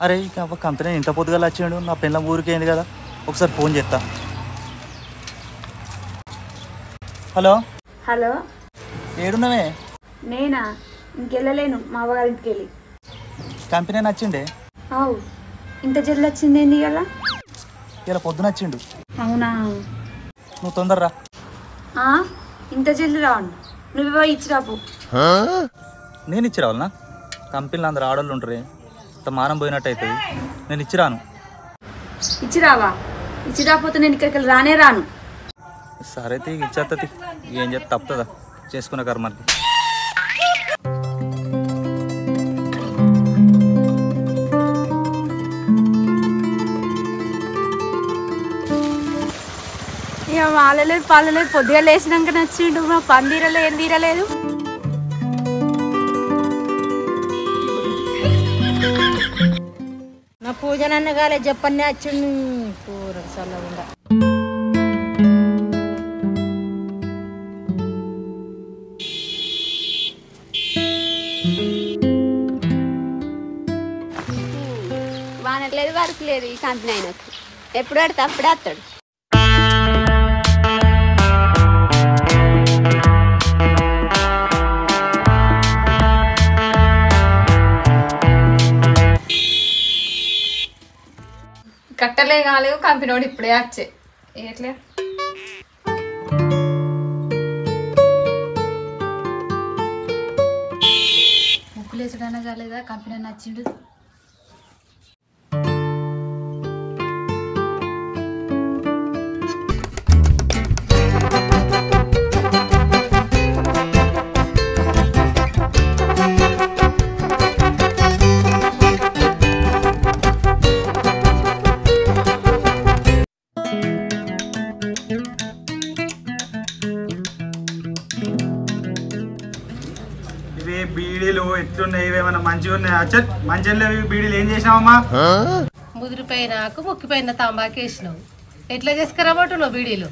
అరే ఇక అవ్వ కంపెనీ ఇంత పొద్దుగా వచ్చిండు నా పిల్ల ఊరికేంది కదా ఒకసారి ఫోన్ చేస్తా హలో హలో ఏడున్నావే నేనా ఇంకెళ్ళలేను మా అవ్వగారింటికి వెళ్ళి కంపెనీ నచ్చిండే అవు ఇంత జల్లు వచ్చింది ఏంది కదా ఇలా పొద్దున వచ్చిండు అవునా నువ్వు తొందరరా ఆ, ఇంత జల్లు రాను నువ్వే ఇచ్చిరాపు నేను ఇచ్చి రావాలనా కంపెనీలో అందరు ఆడోళ్ళు ఉంటారు ఇంత మానం పోయినట్టు అవుతుంది నేను ఇచ్చిరాను ఇచ్చిరావా ఇచ్చి రాకపోతే నేను ఇక్కడికి వెళ్ళి రానే రాను సరే తీ ఇచ్చేస్తుంది ఏం చెప్తే తప్పుతుందా చేసుకున్న కర్మకి ఇక వాళ్ళలేదు పాలలేదు పొద్దుగా లేచినాక నచ్చిండు మా పని తీరలేదు ఏం తీరలేదు నా పూజనన్న కాలే చెప్పన్నే వచ్చిండు పూర చల్లగుండా వానట్లేదు వరకు లేదు ఈ కంపెనీ ఆయనకు ఎప్పుడు పడితే అప్పుడే వస్తాడు కట్టలే కాలేవు కంపెనీ ఇప్పుడే వచ్చే ఎట్లే ముక్కులు వేసడన్నా కాలేదా కంపెనీ నచ్చిండు ఇవి బీడీలు ఎట్లున్నాయి ఇవేమన్నా మంచిగా ఉన్నాయి అచ్చట్ మంచిగా లేవు బీడీలు ఏం చేసినావమ్మా ముదిరిపోయినాకు ముక్కిపోయిన తాంబాకి వేసినావు ఎట్లా చేసుకురాబట్టు నువ్వు బీడీలు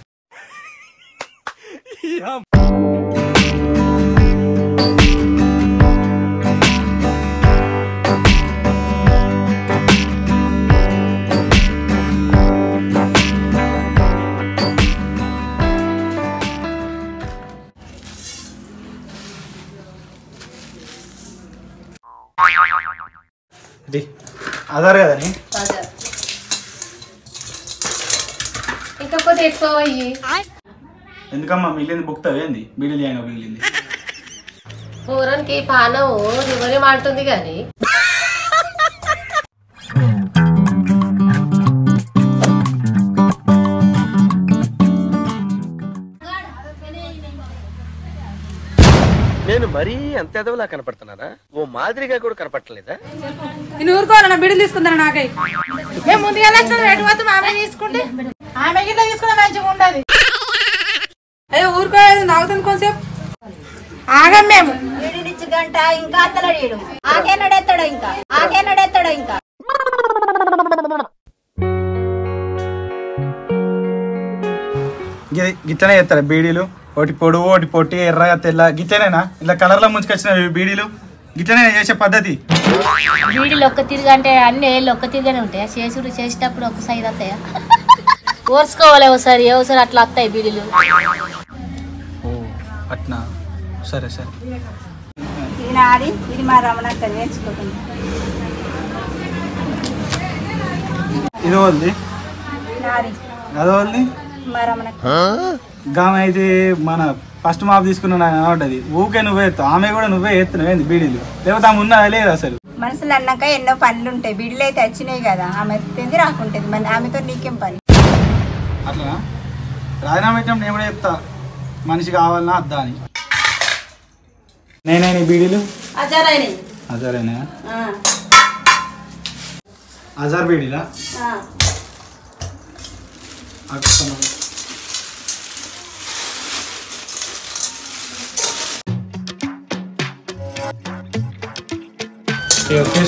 ఇది ఆధార్ కదని ఇంకా కొద్ది ఎక్కువ అయ్యి ఎందుకమ్మా మిగిలింది బుక్ ఏంది బీడీలు అయినా మిగిలింది పూరానికి పానం ఎవరేమంటుంది కానీ నేను మరీ అంత ఎదవలా కనపడుతున్నారా ఓ మాదిరిగా కూడా కనపడలేదా నేను ఊరుకోవాలన్నా బిడ్డలు తీసుకుందాను నాకై మేము ముందుగా ఎటు పోతే ఆమె తీసుకుంటే ఆమె గిట్ల తీసుకుంటే మంచిగా ఉండదు అయ్యో ఊరుకోలేదు నాగుతుంది కొంచెంసేపు ఆగం మేము వీడినిచ్చి గంట ఇంకా అత్తలడీడు ఆకేనడెత్తాడు ఇంకా ఆకేనడెత్తాడు ఇంకా గి- గిట్లనే చేస్తారా బీడీలు ఒకటి పొడువు ఒకటి పొట్టి ఎర్రగా తెల్ల గిట్లనేనా ఇలా కలర్లో ముంచుకొచ్చిన బీడీలు గిట్లనే చేసే పద్ధతి బీడీలు ఒక్క తిరిగి అంటే అన్ని ఏళ్ళు ఒక్క తిరిగానే ఉంటాయా చేసుడు చేసేటప్పుడు ఒక సైడ్ వస్తాయా ఓర్చుకోవాలి ఒకసారి ఒకసారి అట్లా వస్తాయి బీడీలు ఓ అట్నా సరే సరే ఇది నాది ఇది మా రమణక్క నేర్చుకుంటుంది ఇది వాళ్ళది నాది అది వాళ్ళది మా రమణక్క గామె అయితే మన ఫస్ట్ మాప్ తీసుకున్న నాకు కనబడ్డది ఊకే నువ్వే ఎత్తావు ఆమె కూడా నువ్వే ఎత్తున్నావు ఏంది బీడీలు లేకపోతే ఆమె ఉన్నదా లేదు అసలు మనసులో అన్నాక ఎన్నో పనులు ఉంటాయి బిడ్డలు అయితే వచ్చినాయి కదా ఆమె ఎత్తింది రాకుంటుంది మరి ఆమెతో నీకేం పని అట్లా రాజీనామా పెట్టినప్పుడు నేను కూడా చెప్తా మనిషి కావాలన్నా అద్దా అని నేనే నీ బీడీలు అజారాయని అజారేనా అజార్ బీడీలా అక్కడ ఓకే, ఓకే.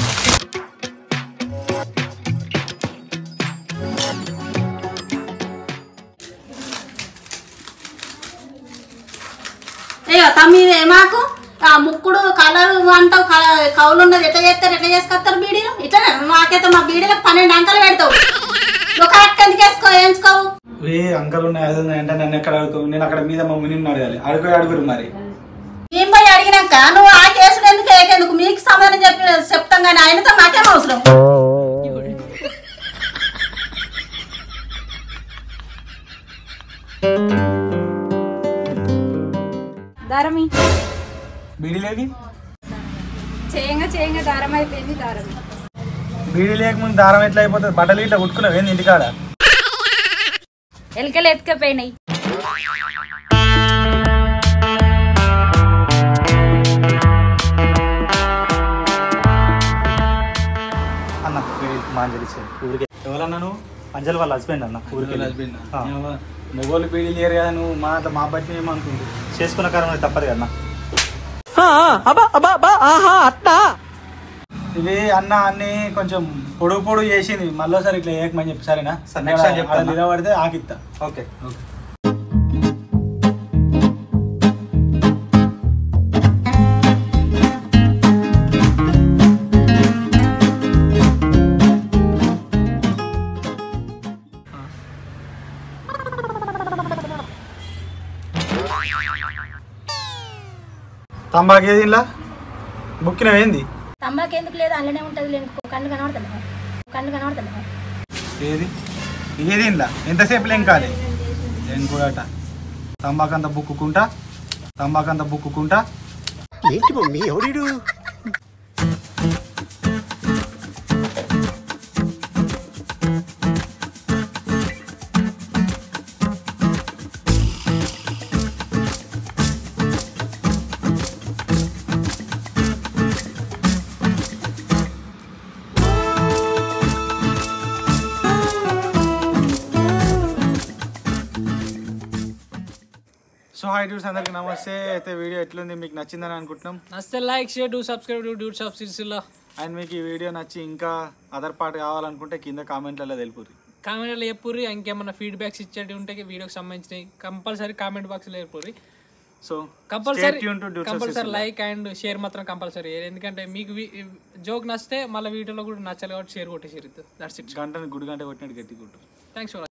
అయ్యో తమ్మి మాకు ఆ ముక్కుడు కలర్ అంటావు కౌలు ఉన్నది ఎట్లా చేస్తారు ఎట్లా చేసుకొస్తారు బీడీలు ఇట్లా నాకైతే మా బీడీలకు పన్నెండు అంకలు పెడతావు నువ్వు కరెక్ట్ ఎందుకు వేసుకో వేయించుకోవు ఏ అంకల్ ఉన్నాయి అది ఉన్నాయి అంటే నన్ను ఎక్కడ అడుగుతావు నేను అక్కడ మీద మా ముని అడగాలి అడుగు అడుగురు మరి ఏం పోయి అడిగినాక నువ్వు ఆ కేసుడు ఎందుకు ఏకెందుకు మీకు సమాధానం చెప్పి చెప్తాం కానీ ఆయనతో మాకేం అవసరం దారమి బీడీ లేకి చేయంగా చేయంగా దారం అయిపోయింది దారం బీడీ లేకముందు దారం ఎట్లా అయిపోతుంది బట్టలు ఇట్లా కుట్టుకున్నావు ఏంది ఇంటికాడ ఎలుకలు ఎత్తుకపోయినాయి అన్న మాంజలి ఊరికే ఎవరన్నా నువ్వు అంజలి వాళ్ళ హస్బెండ్ అన్న ఊరికి ఆ. మొగోళ్ళు బీడీ లేరు కదా నువ్వు మా మా బట్టి ఏమనుకుంటు చేసుకున్న కారణం తప్పదు కదా ఇవి అన్న అన్ని కొంచెం పొడుగు పొడుగు చేసింది మళ్ళీసారి ఇట్లా ఏకమని చెప్పి సరేనా సరే, next time చెప్తాను. నిలబడితే ఆకిత్తా ఓకే తంబాకు ఏది ఇలా బుక్కినవి ఏంది తంబాకు ఎందుకు లేదు అందులోనే ఉంటుంది లేదు కళ్ళు కనబడుతుంది కళ్ళు కనబడుతుంది ఏది ఏది ఇలా ఎంతసేపు ఏం కాదు ఏం కూడా తంబాకు అంతా బుక్కుకుంటా తంబాకు అంతా బుక్కుకుంటా ఏంటి మమ్మీ ఎవరీడు సో హై డ్యూస్ అందరికి నమస్తే అయితే వీడియో ఎట్లుంది మీకు నచ్చిందని అనుకుంటున్నాం నస్తే like share do subscribe do dudes of Sirisilla and మీకు ఈ వీడియో నచ్చి ఇంకా అదర్ పార్ట్ కావాలనుకుంటే కింద కామెంట్లలో తెలుపుర్రి కామెంట్లో చెప్పుర్రి ఇంకేమన్నా ఫీడ్బ్యాక్స్ ఇచ్చేటి ఉంటే వీడియోకి సంబంధించినవి కంపల్సరీ కామెంట్ బాక్స్లో చెప్పుర్రి so compulsory tune to dudes compulsory like and share మాత్రం కంపల్సరీ ఎందుకంటే మీకు జోక్ నచ్చితే మళ్ళీ వీడియోలో కూడా నచ్చాలి కాబట్టి షేర్ కొట్టేసి దట్స్ ఇట్ గంటని గుడి గంట కొట్టినట్టు గట్టి కొట్టు థ్యాంక్స్ ఫర్